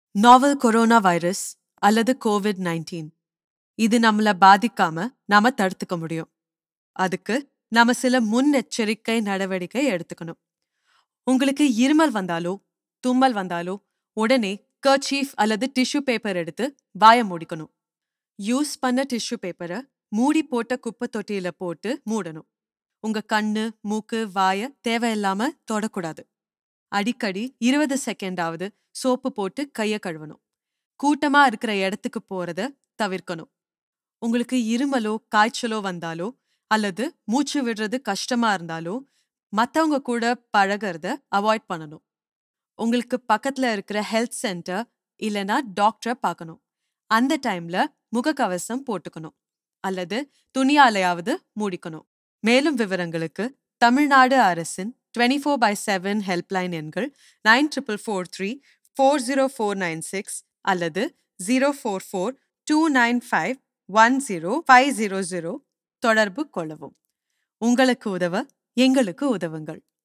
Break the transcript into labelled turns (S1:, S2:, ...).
S1: நாவல் corona virus அல்லது Covid nineteen இது நம்மள பாதிக்காம நாம தடுத்துக்க முடியும் அதுக்கு நாம சில முன்னெச்சரிக்கை நடவடிக்கை எடுத்துக்கணும் உங்களுக்கு இருமல் வந்தாலோ தும்மல் வந்தாலோ உடனே கர்ச்சீஃப் அல்லது டிஷ்யூ பேப்பர் எடுத்து வாய மூடிக்கணும் யூஸ் பண்ண டிஷ்யூ பேப்பரை மூடி போட்ட குப்பை தொட்டியில போட்டு மூடணும் உங்க கண்ணு மூக்கு வாய தேவையில்லாம தொடக்கூடாது அடிக்கடி இருபது செகண்டாவது சோப்பு போட்டு கைய கழுவணும் கூட்டமா இருக்கிற இடத்துக்கு போறத தவிர்க்கணும் உங்களுக்கு இருமலோ காய்ச்சலோ வந்தாலோ அல்லது மூச்சு விடுறது கஷ்டமா இருந்தாலோ மத்தவங்க கூட பழகிறத அவாய்ட் பண்ணணும் உங்களுக்கு பக்கத்துல இருக்கிற ஹெல்த் சென்டர் இல்லனா டாக்டரை பார்க்கணும் அந்த டைம்ல முகக்கவசம் போட்டுக்கணும் அல்லது துணியாலையாவது மூடிக்கணும் மேலும் விவரங்களுக்கு தமிழ்நாடு அரசின் twenty four by seven helpline எண்கள் nine triple four three four zero four nine six அல்லது zero four four two nine five one zero five zero zero தொடர்பு கொள்ளவும் உங்களுக்கு உதவ எங்களுக்கு உதவுங்கள்